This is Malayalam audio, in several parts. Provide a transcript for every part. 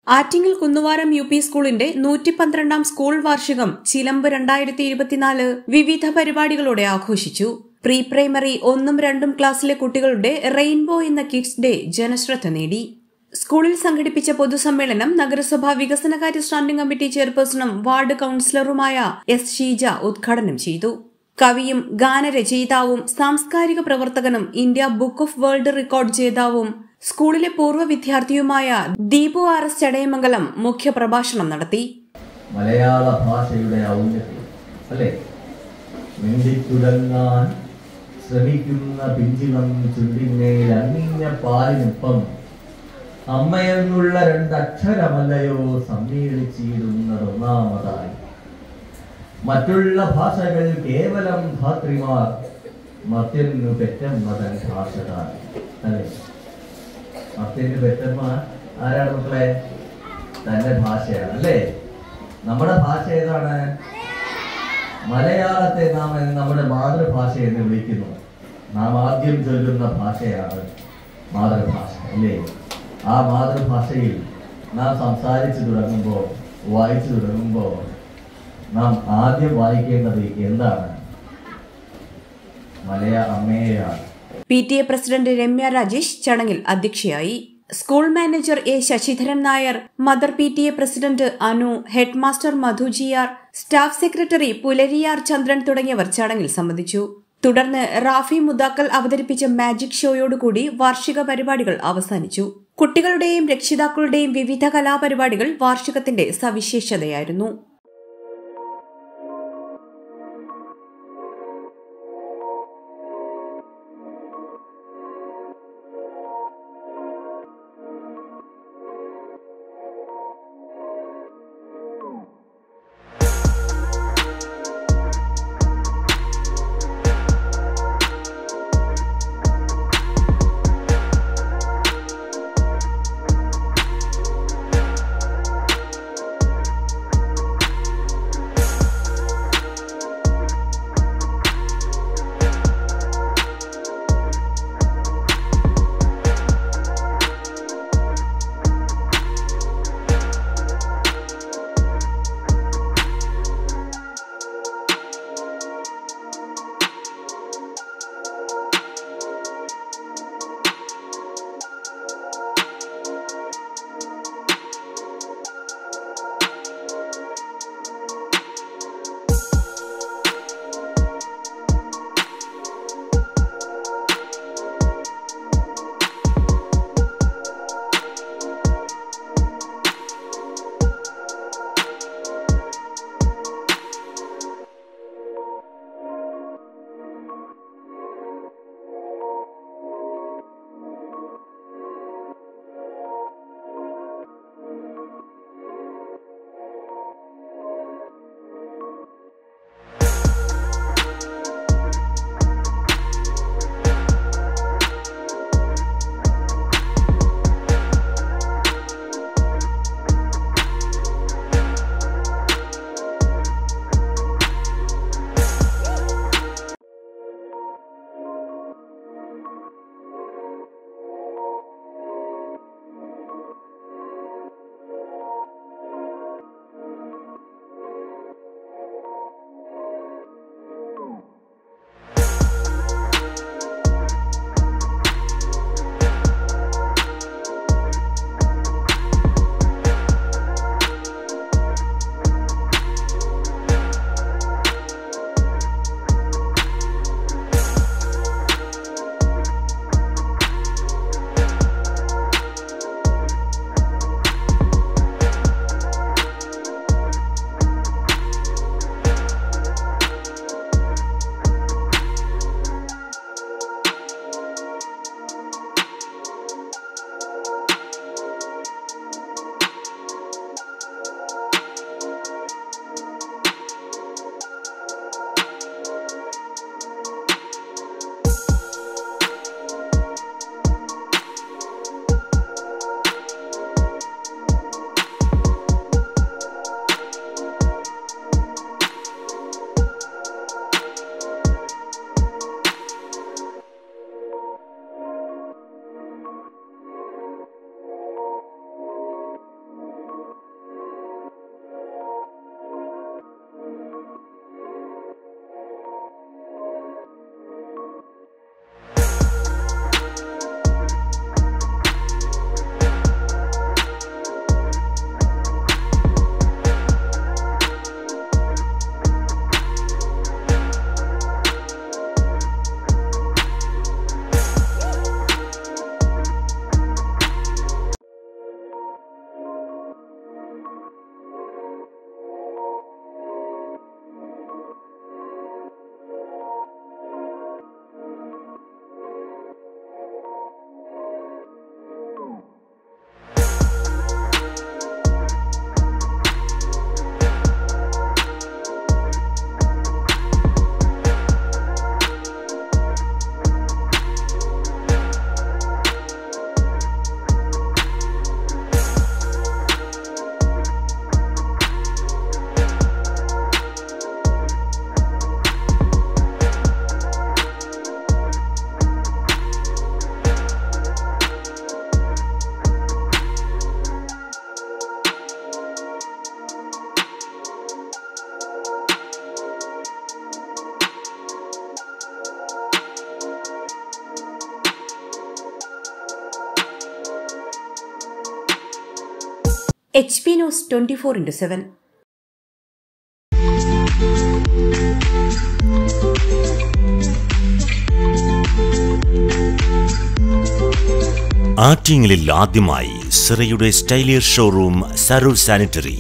ആറ്റിങ്ങൽ കുന്നുവാരം യു പി സ്കൂളിന്റെ നൂറ്റി പന്ത്രണ്ടാം സ്കൂൾ വാർഷികം ചിലമ്പ് രണ്ടായിരത്തി ഇരുപത്തിനാല് വിവിധ പരിപാടികളോടെ ആഘോഷിച്ചു പ്രീ പ്രൈമറി ഒന്നും രണ്ടും ക്ലാസ്സിലെ കുട്ടികളുടെ റെയിൻബോ എന്ന കിഡ്സ് ഡേ ജനശ്രദ്ധ നേടി സ്കൂളിൽ സംഘടിപ്പിച്ച പൊതുസമ്മേളനം നഗരസഭാ വികസനകാര്യ സ്റ്റാൻഡിംഗ് കമ്മിറ്റി ചെയർപേഴ്സണും വാർഡ് കൌൺസിലറുമായ എസ് ഷീജ ഉദ്ഘാടനം ചെയ്തു കവിയും ഗാനരചയിതാവും സാംസ്കാരിക പ്രവർത്തകനും India book of world record ജേതാവും സ്കൂളിലെ പൂർവ്വ വിദ്യാർത്ഥിയുമായ ദീപു ആർ എസ് ചടയമംഗലം മുഖ്യപ്രഭാഷണം നടത്തി മലയാള ഭാഷയുടെ ഔന്നത്യം അല്ലേ മിണ്ടിത്തുടങ്ങാൻ ശ്രമിക്കുന്ന പിഞ്ചിളം ചുണ്ടിന്മേൽ അങ്ങിഞ്ഞ പാലിനൊപ്പം അമ്മയെന്നുള്ള രണ്ടക്ഷരമല്ലയോ സമ്മേളിച്ചിടുന്നത് ഒന്നാമതായി മറ്റുള്ള ഭാഷകൾ കേവലം ധാത്രിമാർ മർത്യനു പെറ്റമ്മതൻ ഭാഷകാർ അല്ലേ മർത്യന് പെറ്റമ്മ ആരാണ് മക്കളെ തന്റെ ഭാഷയാണ് അല്ലേ നമ്മുടെ ഭാഷ ഏതാണ് മലയാളത്തെ നാം നമ്മുടെ മാതൃഭാഷ എന്ന് വിളിക്കുന്നു നാം ആദ്യം ചൊല്ലുന്ന ഭാഷയാണ് മാതൃഭാഷ അല്ലേ ആ മാതൃഭാഷയിൽ നാം സംസാരിച്ചു തുടങ്ങുമ്പോൾ വായിച്ചു തുടങ്ങുമ്പോൾ നാം ആദ്യം വായിക്കേണ്ടത് എന്താണ് മലയാ അമ്മയെയാണ് P T A president Ramya Rajesh ചടങ്ങിൽ അധ്യക്ഷയായി school manager A Sasidharan Nair mother P T A president Anu head master മധുജിയാർ സ്റ്റാഫ് സെക്രട്ടറി പുലരിയാർ ചന്ദ്രൻ തുടങ്ങിയവർ ചടങ്ങിൽ സംബന്ധിച്ചു തുടർന്ന് റാഫി മുദാക്കൽ അവതരിപ്പിച്ച മാജിക് ഷോയോടുകൂടി വാർഷിക പരിപാടികൾ അവസാനിച്ചു കുട്ടികളുടെയും രക്ഷിതാക്കളുടെയും വിവിധ കലാപരിപാടികൾ വാർഷികത്തിന്റെ സവിശേഷതയായിരുന്നു H P news twenty four into seven ആറ്റിങ്ങലിൽ ആദ്യമായി സിറയുടെ സ്റ്റൈലിയർ showroom Saroor sanitary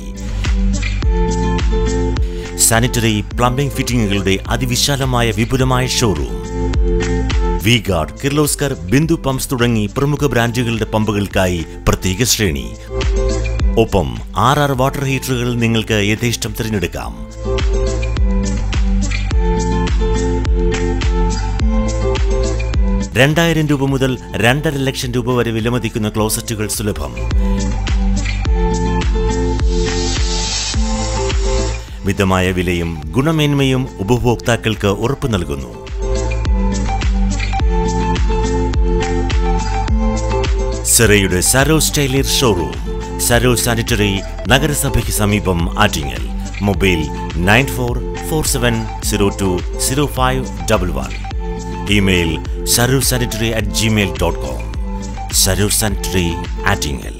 sanitary plumbing ഫിറ്റിംഗുകളുടെ അതിവിശാലമായ വിപുലമായ showroom V guard Kirloskar Bindu pumps തുടങ്ങി പ്രമുഖ ബ്രാൻഡുകളുടെ പമ്പുകൾക്കായി പ്രത്യേക ശ്രേണി ഒപ്പം ആർ ആർ വാട്ടർ ഹീറ്ററുകൾ നിങ്ങൾക്ക് യഥേഷ്ടം തിരഞ്ഞെടുക്കാം രണ്ടായിരം രൂപ മുതൽ രണ്ടര ലക്ഷം രൂപ വരെ വിലമതിക്കുന്ന ക്ലോസറ്റുകൾ സുലഭം മിതമായ വിലയും ഗുണമേന്മയും ഉപഭോക്താക്കൾക്ക് ഉറപ്പു നൽകുന്നു സിറയുടെ സരോ സ്റ്റൈലിയർ ഷോറൂം സരോ സാനിറ്ററി നഗരസഭയ്ക്ക് സമീപം Attingal mobile nine four four seven zero two zero five double one email Saroor sanitary at Gmail dot com Saroor sanitary Attingal